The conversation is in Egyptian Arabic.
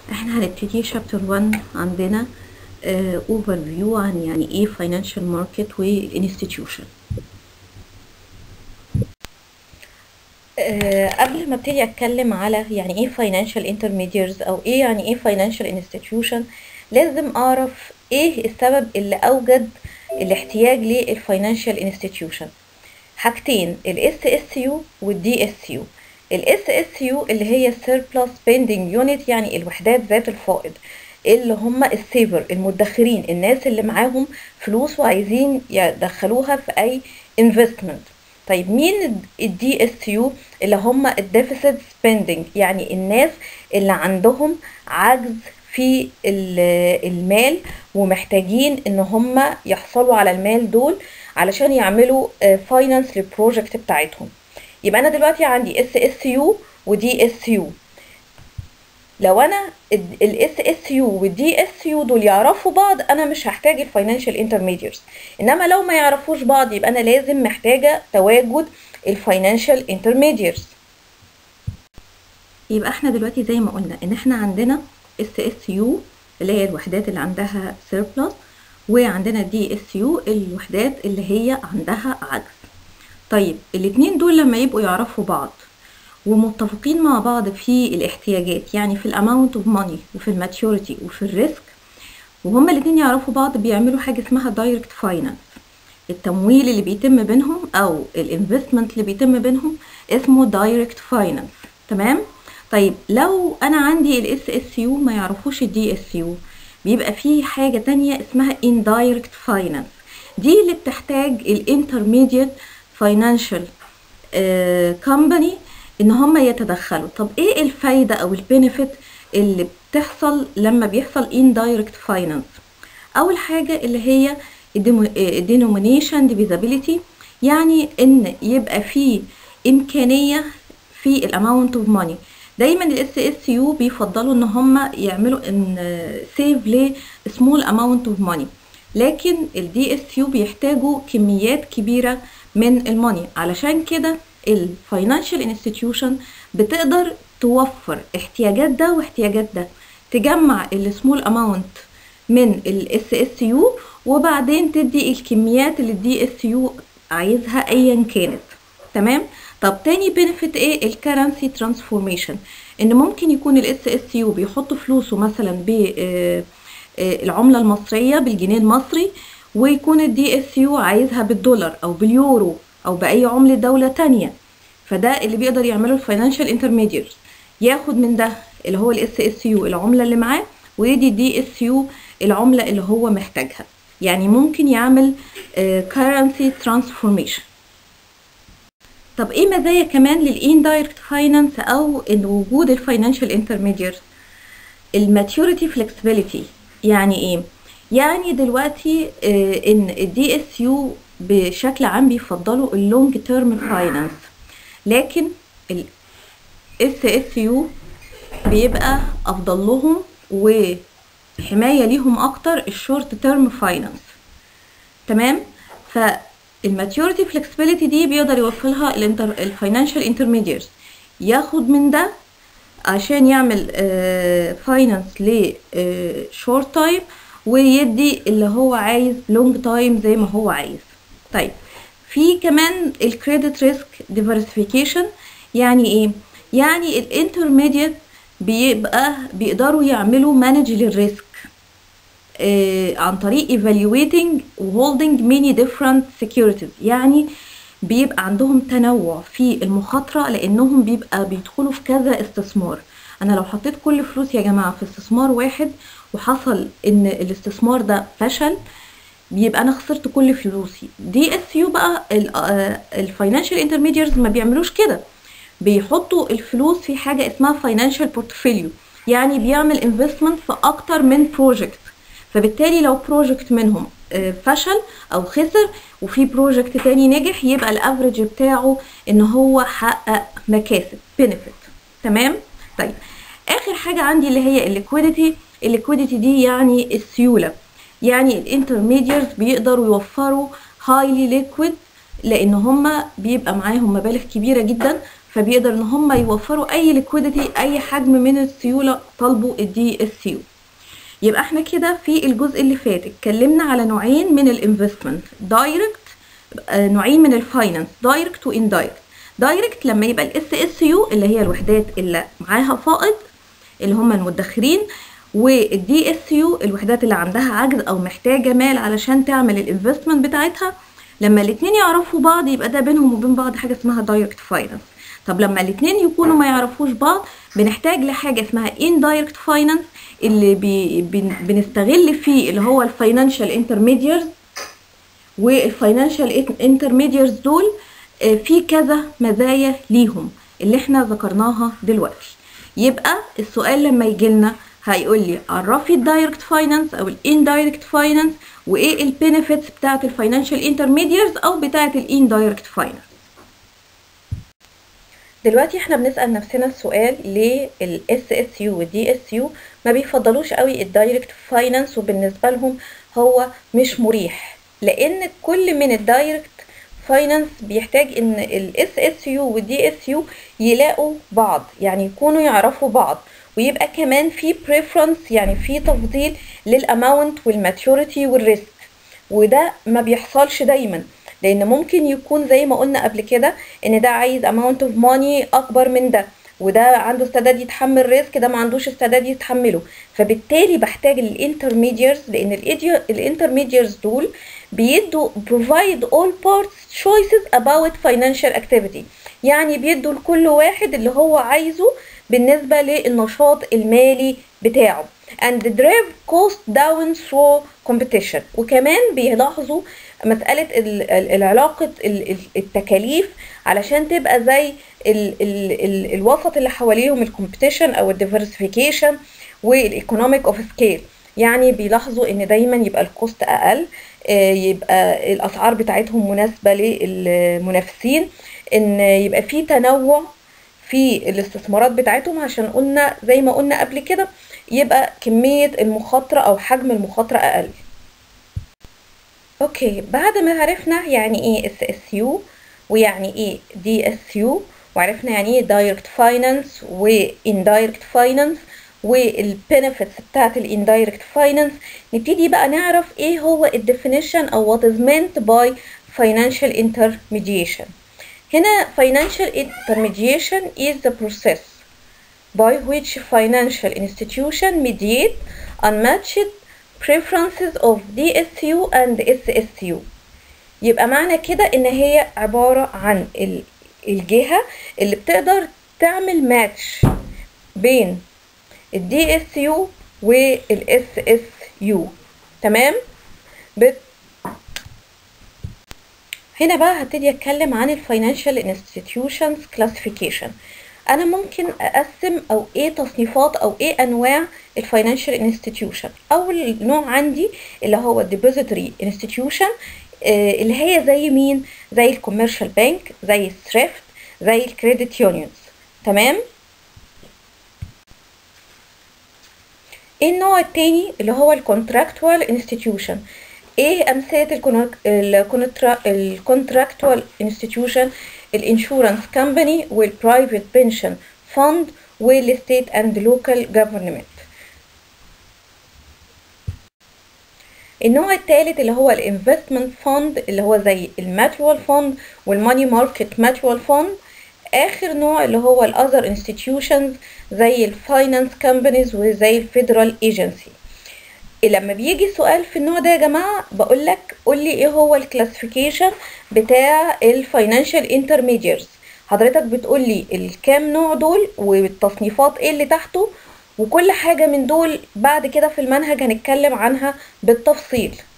احنا هنبتدي شابتر 1 عندنا اوفر فيو عن يعني ايه فاينانشال ماركت والانستتيوشن قبل ما ابتدي اتكلم على يعني ايه فاينانشال انترميديرز او ايه يعني ايه فاينانشال انستتيوشن لازم اعرف ايه السبب اللي اوجد الاحتياج للفاينانشال انستتيوشن حاجتين الاس اس يو والدي اس يو الاس اس يو اللي هي السيربلس سبيندنج يونت يعني الوحدات ذات الفائض اللي هم السيفر المدخرين الناس اللي معاهم فلوس وعايزين يدخلوها في اي انفستمنت طيب مين الدي اس يو اللي هم الديفيسيت سبيندنج يعني الناس اللي عندهم عجز في المال ومحتاجين ان هم يحصلوا على المال دول علشان يعملوا فاينانس للبروجكت بتاعتهم يبقى انا دلوقتي عندي اس اس يو ودي اس يو لو انا الاس اس يو والدي اس يو دول يعرفوا بعض انا مش هحتاج الفاينانشال انترميديرز انما لو ما يعرفوش بعض يبقى انا لازم محتاجه تواجد الفاينانشال انترميديرز يبقى احنا دلوقتي زي ما قلنا ان احنا عندنا اس اس يو اللي هي الوحدات اللي عندها سيربلس وعندنا دي اس يو الوحدات اللي هي عندها عجز طيب الاتنين دول لما يبقوا يعرفوا بعض ومتفقين مع بعض في الاحتياجات يعني في الاماونت اوف ماني وفي الماتيوريتي وفي الريسك وهما الاتنين يعرفوا بعض بيعملوا حاجه اسمها دايركت فاينانس التمويل اللي بيتم بينهم او الانفستمنت اللي بيتم بينهم اسمه دايركت فاينانس تمام طيب لو انا عندي الاس اس يو ما يعرفوش الدي اس يو بيبقى في حاجه تانية اسمها indirect finance دي اللي بتحتاج الانترميديت فاينانشال كومباني ان هم يتدخلوا طب ايه الفايده او البينيفيت اللي بتحصل لما بيحصل indirect finance اول حاجه اللي هي denomination divisibility يعني ان يبقى في امكانيه في الاماونت اوف ماني دايما الاس اس يو بيفضلوا ان هم يعملوا ان سيف ل سمول اماونت اوف ماني لكن الدي اس يو بيحتاجوا كميات كبيره من الماني علشان كده الفاينانشال انستتيوشن بتقدر توفر احتياجات ده واحتياجات ده تجمع السمول اماونت من الاس اس يو وبعدين تدي الكميات اللي الدي اس يو عايزها ايا كانت تمام طب تاني بنفيت ايه الكرنسي ترانسفورميشن ان ممكن يكون الاس اس يو بيحط فلوسه مثلا بالعمله المصريه بالجنيه المصري ويكون الدي اس يو عايزها بالدولار او باليورو او باي عمله دوله تانية فده اللي بيقدر يعمله الفاينانشال انترميديرز ياخد من ده اللي هو الاس اس يو العمله اللي معاه ويدي الدي اس يو العمله اللي هو محتاجها يعني ممكن يعمل كرنسي ترانسفورميشن طب ايه مزايا كمان للاندايركت فاينانس او ان وجود الفاينانشال انترميديرز الماتيوريتي فلكسبيليتي يعني ايه يعني دلوقتي آه ان الدي اس يو بشكل عام بيفضلوا اللونج تيرم فاينانس لكن الاس اس يو بيبقى افضل لهم وحمايه ليهم اكتر الشورت تيرم فاينانس تمام ف الماتيوريتي فلكسبيليتي دي بيقدر يوفرها الفاينانشال انترميديرز ياخد من ده عشان يعمل فاينانس لشورت تايم ويدي اللي هو عايز لونج تايم زي ما هو عايز طيب في كمان الكريدت ريسك ديفرسيفيكيشن يعني ايه يعني الانترميديت بيبقى بيقدروا يعملوا مانج للريسك آه عن طريق evaluating holding many different securities يعني بيبقى عندهم تنوع في المخاطرة لأنهم بيبقى بيدخلوا في كذا استثمار أنا لو حطيت كل فلوس يا جماعة في استثمار واحد وحصل إن الاستثمار ده فشل بيبقى أنا خسرت كل فلوسي دي اس يو بقى الفاينانشال انترميديرز ما بيعملوش كده بيحطوا الفلوس في حاجة اسمها فاينانشال بورتفوليو يعني بيعمل انفستمنت في أكتر من بروجكت فبالتالي لو بروجكت منهم فشل او خسر وفي بروجكت تاني نجح يبقى الافريج بتاعه ان هو حقق مكاسب بنفيت تمام طيب اخر حاجه عندي اللي هي الليكويديتي الليكويديتي دي يعني السيوله يعني الانترميديرز بيقدروا يوفروا هايلي ليكويد لان هما بيبقى معاهم مبالغ كبيره جدا فبيقدر ان هم يوفروا اي ليكويديتي اي حجم من السيوله طالبه الدي اس يو يبقى احنا كده في الجزء اللي فات اتكلمنا على نوعين من الانفستمنت دايركت نوعين من الفاينانس دايركت واندايركت دايركت لما يبقى الاس اس يو اللي هي الوحدات اللي معاها فائض اللي هم المدخرين والدي اس يو الوحدات اللي عندها عجز او محتاجه مال علشان تعمل الانفستمنت بتاعتها لما الاتنين يعرفوا بعض يبقى ده بينهم وبين بعض حاجه اسمها دايركت فاينانس طب لما الاتنين يكونوا ما يعرفوش بعض بنحتاج لحاجه اسمها اندايركت فاينانس اللي بي بن بنستغل فيه اللي هو الفاينانشال انترميديرز والفاينانشال انترميديرز دول في كذا مزايا ليهم اللي احنا ذكرناها دلوقتي يبقى السؤال لما يجي لنا هيقول لي عرفي الدايركت فاينانس او الاندايركت فاينانس وايه البينيفيتس بتاعه الفاينانشال انترميديرز او بتاعه الاندايركت فاينانس دلوقتي احنا بنسال نفسنا السؤال ليه الاس اس يو والدي اس يو ما بيفضلوش قوي الدايركت فاينانس وبالنسبه لهم هو مش مريح لان كل من الدايركت فاينانس بيحتاج ان الاس اس يو والدي اس يو يلاقوا بعض يعني يكونوا يعرفوا بعض ويبقى كمان في بريفرنس يعني في تفضيل للاماونت والماتيوريتي والريسك وده ما بيحصلش دايما لان ممكن يكون زي ما قلنا قبل كده ان ده عايز اماونت اوف ماني اكبر من ده وده عنده استعداد يتحمل ريسك ده ما عندوش استعداد يتحمله فبالتالي بحتاج الانترميديرز لان الانترميديرز دول بيدوا provide all parts choices about financial activity يعني بيدوا لكل واحد اللي هو عايزه بالنسبة للنشاط المالي بتاعه and drive cost down through competition وكمان بيلاحظوا مسألة العلاقة التكاليف علشان تبقى زي ال ال ال الوسط اللي حواليهم الكومبيتيشن او الديفرسيفيكيشن والايكونوميك اوف سكيل يعني بيلاحظوا ان دايما يبقى الكوست اقل يبقى الاسعار بتاعتهم مناسبه للمنافسين ان يبقى في تنوع في الاستثمارات بتاعتهم عشان قلنا زي ما قلنا قبل كده يبقى كميه المخاطره او حجم المخاطره اقل اوكي بعد ما عرفنا يعني ايه اس اس يو ويعني ايه دي اس يو وعرفنا يعني ايه دايركت فاينانس واندايركت فاينانس والبنفيتس بتاعت الاندايركت فاينانس نبتدي بقى نعرف ايه هو الديفينيشن او what is meant by financial intermediation هنا financial intermediation is the process by which financial institution mediate unmatched preferences of DSU and SSU يبقى معنى كده ان هي عبارة عن الجهة اللي بتقدر تعمل ماتش بين الدي اس يو والاس اس يو تمام بت... هنا بقى هبتدي اتكلم عن الفاينانشال انستتيوشنز كلاسيفيكيشن انا ممكن اقسم او ايه تصنيفات او ايه انواع الفاينانشال انستتيوشن اول نوع عندي اللي هو الديبوزيتوري انستتيوشن اللي هي زي مين زي الكوميرشال بانك زي الثريفت زي الكريدت يونيونز تمام النوع التاني اللي هو الكونتراكتوال انستتيوشن ايه امثله الكونتراكتوال انستتيوشن الانشورنس كامباني والبرايفت بنشن فند والستيت اند لوكال جفرمنت النوع الثالث اللي هو الانفستمنت فند اللي هو زي الماتوال فند والماني ماركت ماتوال فند اخر نوع اللي هو الاذر انستتيوشنز زي الفاينانس كامبانيز وزي الفيدرال ايجنسي لما بيجي سؤال في النوع ده يا جماعه بقول لك قول لي ايه هو الكلاسيفيكيشن بتاع الفاينانشال انترميديرز حضرتك بتقول لي الكام نوع دول والتصنيفات ايه اللي تحته وكل حاجه من دول بعد كده في المنهج هنتكلم عنها بالتفصيل